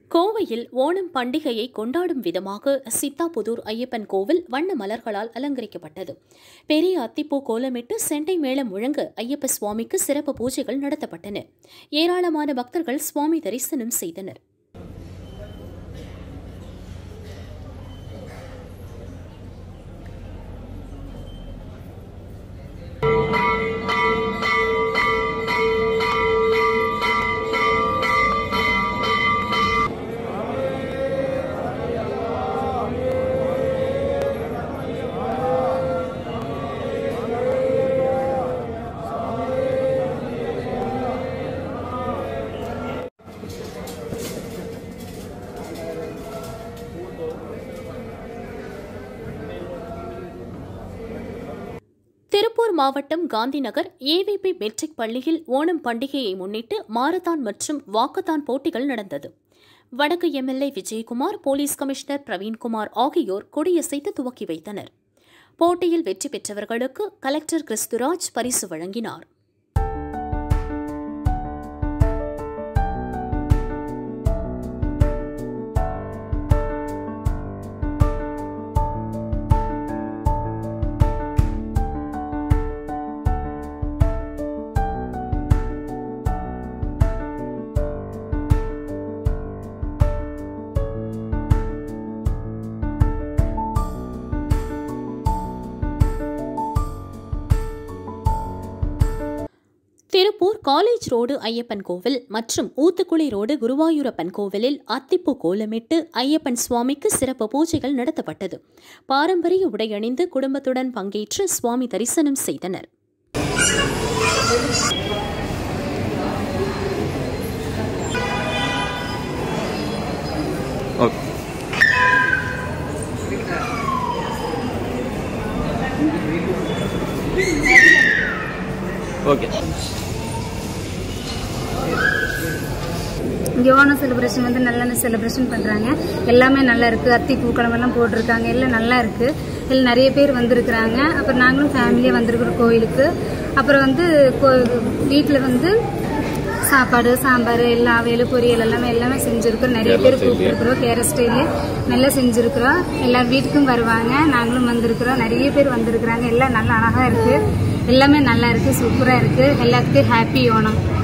கோவையில் ஓணம் பண்டிகையை கொண்டாடும் விதமாக சித்தாபுதூர் ஐயப்பன் கோவில் வண்ண மலர்களால் அலங்கரிக்கப்பட்டது பெரிய அத்திப்பூ கோலமிட்டு செண்டை மேளம் முழங்க ஐயப்ப சுவாமிக்கு சிறப்பு பூஜைகள் நடத்தப்பட்டன ஏராளமான பக்தர்கள் சுவாமி தரிசனம் செய்தனர் திருப்பூர் மாவட்டம் காந்திநகர் ஏவிபி மெட்ரிக் பள்ளியில் ஓணம் பண்டிகையை முன்னிட்டு மாரத்தான் மற்றும் வாக்கத்தான் போட்டிகள் நடந்தது வடக்கு MLA Vijayakumar police commissioner Praveenkumar ஆகியோர் கொடியசைத்து துவக்கி வைத்தனர் போட்டியில் வெற்றி பெற்றவர்களுக்கு கலெக்டர் கிறிஸ்துராஜ் பரிசு வழங்கினார் திருப்பூர் காலேஜ் ரோடு ஐயப்பன் கோவில் மற்றும் ஊத்துக்குளி ரோடு குருவாயூரப்பன் கோவிலில் அத்திப்பூ கோலமிட்டு ஐயப்பன் சுவாமிக்கு சிறப்பு பூஜைகள் நடத்தப்பட்டது பாரம்பரிய உடையணிந்து குடும்பத்துடன் பங்கேற்று சுவாமி தரிசனம் செய்தனர் ஓகே ஓகே இங்கே ஓணம் செலிப்ரேஷன் வந்து நல்ல செலிப்ரேஷன் பண்ணுறாங்க எல்லாமே நல்லா இருக்குது அத்தி பூக்களம் எல்லாம் போட்டிருக்காங்க எல்லாம் நல்லா இருக்குது இதில் நிறைய பேர் வந்திருக்கிறாங்க அப்புறம் நாங்களும் ஃபேமிலியாக வந்திருக்கிறோம் கோயிலுக்கு அப்புறம் வந்து வீட்டில் வந்து சாப்பாடு சாம்பார் எல்லா அவையல் பொரியல் எல்லாமே எல்லாமே செஞ்சுருக்கிறோம் நிறைய பேர் கூப்பிட்டுருக்குறோம் கேர ஸ்டைலு நல்லா செஞ்சுருக்குறோம் எல்லார் வீட்டுக்கும் வருவாங்க நாங்களும் வந்திருக்கிறோம் நிறைய பேர் வந்திருக்கிறாங்க எல்லாம் நல்லா அழகாக இருக்குது எல்லாமே நல்லா இருக்குது சூப்பராக இருக்குது எல்லாத்துக்கும் ஹாப்பி ஓணம்